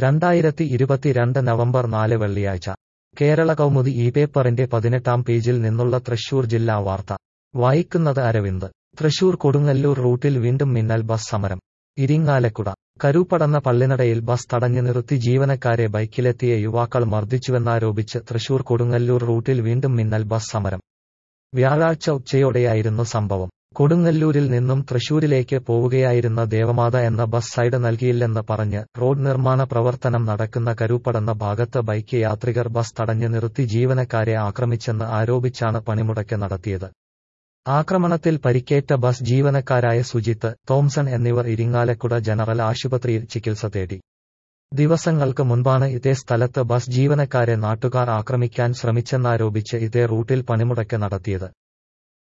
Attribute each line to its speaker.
Speaker 1: രണ്ടായിരത്തി ഇരുപത്തിരണ്ട് നവംബർ നാല് വെള്ളിയാഴ്ച കേരള കൗമുദി ഈ പേപ്പറിന്റെ പതിനെട്ടാം പേജിൽ നിന്നുള്ള തൃശൂർ ജില്ലാ വാർത്ത വായിക്കുന്നത് അരവിന്ദ് തൃശൂർ കൊടുങ്ങല്ലൂർ റൂട്ടിൽ വീണ്ടും മിന്നൽ ബസ് സമരം ഇരിങ്ങാലക്കുട കരൂപ്പടന്ന പള്ളിനടയിൽ ബസ് തടഞ്ഞു നിർത്തി ജീവനക്കാരെ ബൈക്കിലെത്തിയ യുവാക്കൾ മർദ്ദിച്ചുവെന്നാരോപിച്ച് തൃശൂർ കൊടുങ്ങല്ലൂർ റൂട്ടിൽ വീണ്ടും മിന്നൽ ബസ് സമരം വ്യാഴാഴ്ച ഉച്ചയോടെയായിരുന്നു സംഭവം കൊടുങ്ങല്ലൂരിൽ നിന്നും തൃശൂരിലേക്ക് പോവുകയായിരുന്ന ദേവമാത എന്ന ബസ് സൈഡ് നൽകിയില്ലെന്ന് പറഞ്ഞ് റോഡ് നിർമ്മാണ പ്രവർത്തനം നടക്കുന്ന കരൂപ്പടന്ന ഭാഗത്ത് ബൈക്ക് യാത്രികർ ബസ് തടഞ്ഞു നിർത്തി ജീവനക്കാരെ ആക്രമിച്ചെന്ന് ആരോപിച്ചാണ് പണിമുടക്ക് നടത്തിയത് ആക്രമണത്തിൽ പരിക്കേറ്റ ബസ് ജീവനക്കാരായ സുജിത്ത് തോംസൺ എന്നിവർ ഇരിങ്ങാലക്കുട ജനറൽ ആശുപത്രിയിൽ ചികിത്സ തേടി ദിവസങ്ങൾക്ക് മുൻപാണ് ഇതേ സ്ഥലത്ത് ബസ് ജീവനക്കാരെ നാട്ടുകാർ ആക്രമിക്കാൻ ശ്രമിച്ചെന്നാരോപിച്ച് ഇതേ റൂട്ടിൽ പണിമുടക്ക് നടത്തിയത്